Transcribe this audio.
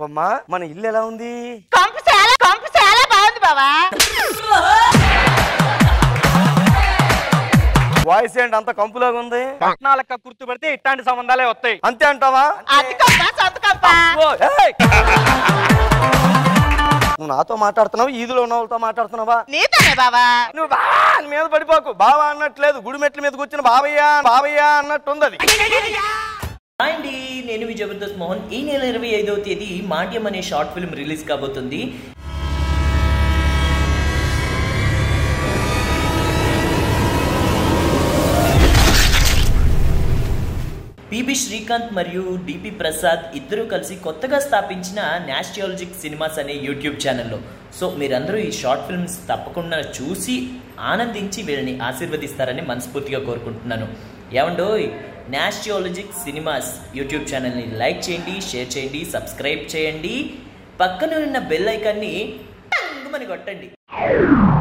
చెప్పమ్మా మన ఇల్లు ఎలా ఉంది కంపు చాలా కంపు చాలా బాగుంది బావా వాయిస్ ఏంటి అంత కంపులాగా ఉంది పట్నాలక్క గుర్తుపడితే ఇట్లాంటి సంబంధాలే వస్తాయి అంతే అంటావా అతి కంప సొంత కంప ఓ, ఏయ్! నువ్వు నాతో మాట్లాడుతున్నావా ఈదులో ఉన్న వాళ్ళతో మాట్లాడుతున్నావా నీతోనే బావా నువ్వు బా అని మీద పడిపోకు బావా అన్నట్లేదు గుడి మెట్ల మీద కూర్చుని బావయ్య బావయ్య అన్నట్టుంది అది హాయ్ అండి నేను మీ జబర్దస్త్ మోహన్ ఈ నెల ఇరవై ఐదవ తేదీ మాండ్యం అనే షార్ట్ ఫిల్మ్ రిలీజ్ కాబోతుంది పిబి శ్రీకాంత్ మరియు డిపి ప్రసాద్ ఇద్దరూ కలిసి కొత్తగా స్థాపించిన నాస్టియాలజిక్ సినిమాస్ అనే యూట్యూబ్ ఛానల్లో సో మీరందరూ ఈ షార్ట్ ఫిల్మ్స్ తప్పకుండా చూసి ఆనందించి వీళ్ళని ఆశీర్వదిస్తారని మనస్ఫూర్తిగా కోరుకుంటున్నాను ఏమండోయ్ నాస్టియాలజిక్ సినిమాస్ యూట్యూబ్ ఛానల్ని లైక్ చేయండి షేర్ చేయండి సబ్స్క్రైబ్ చేయండి పక్కన ఉన్న బెల్ ఐకాన్ని టంగుమని కొట్టండి